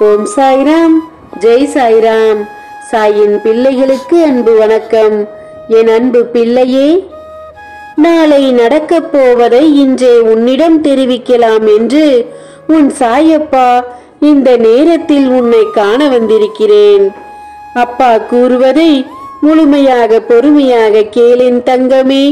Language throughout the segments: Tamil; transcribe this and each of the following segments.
ஓம் சாய்ராம் ஜெய் சாய்ராம் சாயின் பிள்ளைகளுக்கு அன்பு வணக்கம் என் அன்பு பிள்ளையே நாளை நடக்கப் போவதை இன்றே உன்னிடம் தெரிவிக்கலாம் என்று உன் சாயப்பா இந்த நேரத்தில் உன்னை காண வந்திருக்கிறேன் அப்பா கூறுவதை முழுமையாக பொறுமையாக கேளின் தங்கமே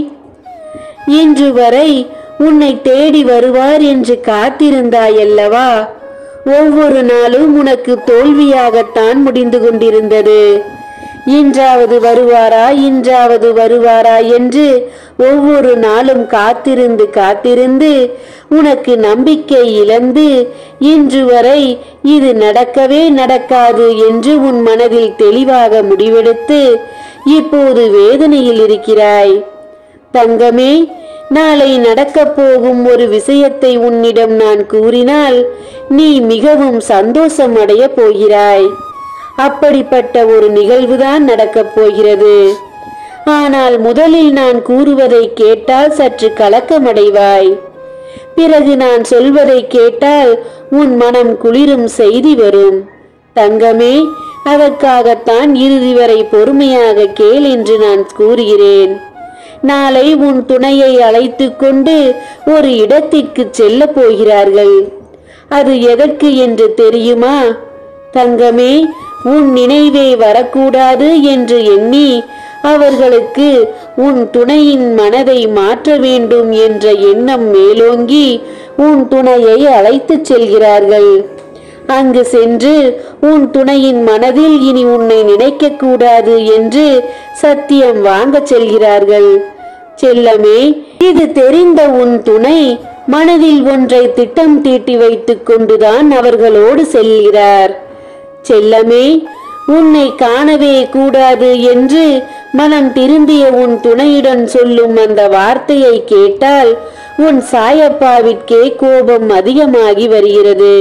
இன்று வரை உன்னை தேடி வருவார் என்று காத்திருந்தாயல்லவா ஒவ்வொரு நாளும் உனக்கு தோல்வியாகத்தான் முடிந்து கொண்டிருந்தது இன்றாவது வருவாரா இன்றாவது வருவாரா என்று ஒவ்வொரு நாளும் காத்திருந்து காத்திருந்து உனக்கு நம்பிக்கை இழந்து இன்று வரை இது நடக்கவே நடக்காது என்று உன் மனதில் தெளிவாக முடிவெடுத்து இப்போது வேதனையில் இருக்கிறாய் தங்கமே நாளை நடக்கப் போகும் ஒரு விஷயத்தை உன்னிடம் நான் கூறினால் நீ மிகவும் சந்தோஷம் அடைய போகிறாய் அப்படிப்பட்ட ஒரு நிகழ்வுதான் நடக்கப் போகிறது ஆனால் முதலில் நான் கூறுவதை கேட்டால் சற்று கலக்கமடைவாய் பிறகு நான் சொல்வதை கேட்டால் உன் மனம் குளிரும் செய்தி வரும் தங்கமே அதற்காகத்தான் இறுதி வரை பொறுமையாக கேள் என்று நான் கூறுகிறேன் நாளை உன் துணையை அழைத்து கொண்டு ஒரு இடத்திற்கு செல்ல போகிறார்கள் அது எதற்கு என்று தெரியுமா தங்கமே உன் நினைவே வரக்கூடாது என்று எண்ணி அவர்களுக்கு உன் துணையின் மனதை மாற்ற வேண்டும் என்ற எண்ணம் மேலோங்கி உன் துணையை அழைத்துச் செல்கிறார்கள் அங்கு சென்று உன் துணையின் மனதில் இனி உன்னை நினைக்க கூடாது என்று சத்தியம் வாங்கச் செல்கிறார்கள் செல்லமே இது தெரிந்த உன் துணை மனதில் ஒன்றை திட்டம் தீட்டி வைத்துக் கொண்டுதான் அவர்களோடு செல்கிறார் செல்லமே உன்னை காணவே கூடாது என்று மனம் திருந்திய உன் துணையுடன் சொல்லும் அந்த வார்த்தையை கேட்டால் உன் சாயப்பாவிற்கே கோபம் அதிகமாகி வருகிறது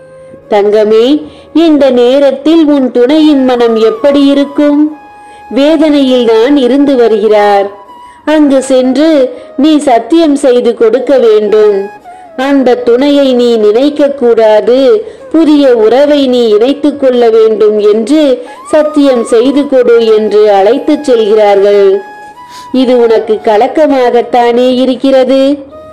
தங்கமே இந்த நேரத்தில் உன் துணையின் மனம் எப்படி இருக்கும் வேதனையில் தான் இருந்து வருகிறார் அங்கு சென்று நீ சத்தியம் செய்து கொடுக்க வேண்டும் அந்த துணையை நீ நினைக்க கூடாது புதிய உறவை நீ இணைத்துக் கொள்ள வேண்டும் என்று சத்தியம் செய்து கொடு என்று அழைத்துச் செல்கிறார்கள் இது உனக்கு கலக்கமாகத்தானே இருக்கிறது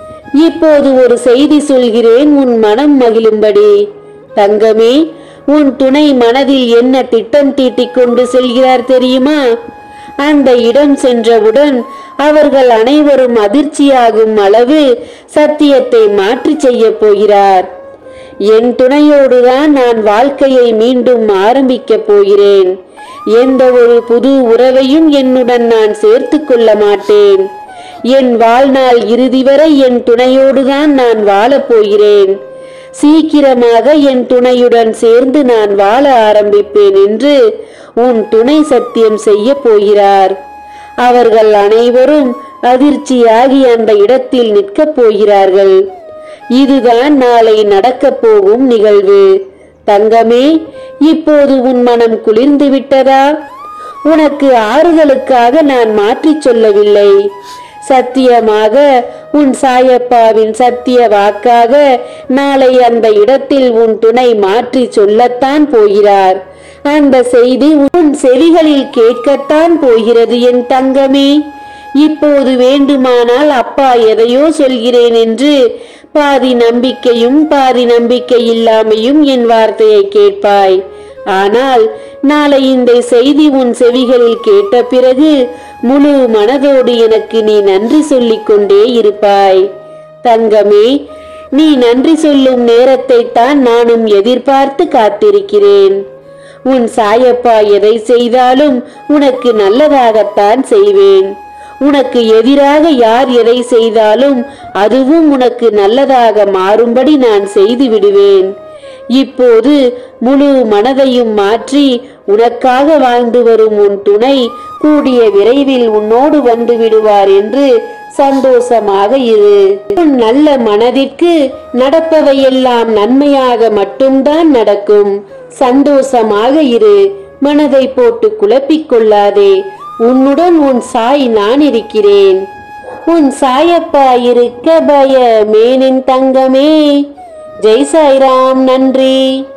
இப்போது ஒரு செய்தி சொல்கிறேன் உன் மனம் மகிழும்படி தங்கமே உன் துணை மனதில் என்ன திட்டம் தீட்டிக் கொண்டு செல்கிறார் தெரியுமா அந்த இடம் சென்றவுடன் அவர்கள் அனைவரும் அதிர்ச்சியாகும் அளவு சத்தியத்தை மாற்றி செய்ய போகிறார் என் துணையோடுதான் நான் வாழ்க்கையை மீண்டும் ஆரம்பிக்கப் போகிறேன் எந்த ஒரு புது உறவையும் என்னுடன் நான் சேர்த்து கொள்ள மாட்டேன் என் வாழ்நாள் இறுதி வரை என் துணையோடுதான் நான் வாழப் போகிறேன் சீக்கிரமாக என் துணையுடன் சேர்ந்து நான் வாழ ஆரம்பிப்பேன் என்று உன் துணை சத்தியம் செய்ய போகிறார் அவர்கள் அனைவரும் அதிர்ச்சியாகி அந்த இடத்தில் நிற்கப் போகிறார்கள் இதுதான் நாளை நடக்கப் போகும் நிகழ்வு தங்கமே இப்போது உன் மனம் குளிர்ந்து விட்டதா உனக்கு ஆறுதலுக்காக நான் மாற்றிச் சொல்லவில்லை சத்தியமாக உன் சாயப்பாவின் சத்திய வாக்காக நாளை அந்த இடத்தில் உன் துணை மாற்றி சொல்லத்தான் போகிறார் அந்த செய்தி உன் செவிகளில் கேட்கத்தான் போகிறது என் தங்கமே இப்போது வேண்டுமானால் அப்பா எதையோ சொல்கிறேன் என்று பாதி நம்பிக்கையும் பாதி நம்பிக்கை இல்லாமையும் என் வார்த்தையை கேட்பாய் ஆனால் நாளை இந்த செய்தி உன் செவிகளில் கேட்ட பிறகு முழு மனதோடு எனக்கு நீ நன்றி சொல்லிக் கொண்டே இருப்பாய் தங்கமே நீ நன்றி சொல்லும் நேரத்தை தான் நானும் எதிர்பார்த்து காத்திருக்கிறேன் உன் சாயப்பா எதை செய்தாலும் உனக்கு நல்லதாகத்தான் செய்வேன் உனக்கு எதிராக யார் எதை செய்தாலும் அதுவும் உனக்கு நல்லதாக மாறும்படி நான் செய்து விடுவேன் இப்போது முழு மனதையும் மாற்றி உனக்காக வாழ்ந்து வரும் உன் துணை கூடிய விரைவில் உன்னோடு வந்து விடுவார் என்று சந்தோஷமாக இரு உன் நல்ல மனதிற்கு நடப்பவையெல்லாம் நன்மையாக மட்டும்தான் நடக்கும் சந்தோஷமாக இரு மனதை போட்டு குழப்பிக் கொள்ளாதே உன்னுடன் உன் சாய் நான் இருக்கிறேன் உன் சாயப்பா இருக்க பயமேனின் தங்கமே ஜெய் சாய்ராம் நன்றி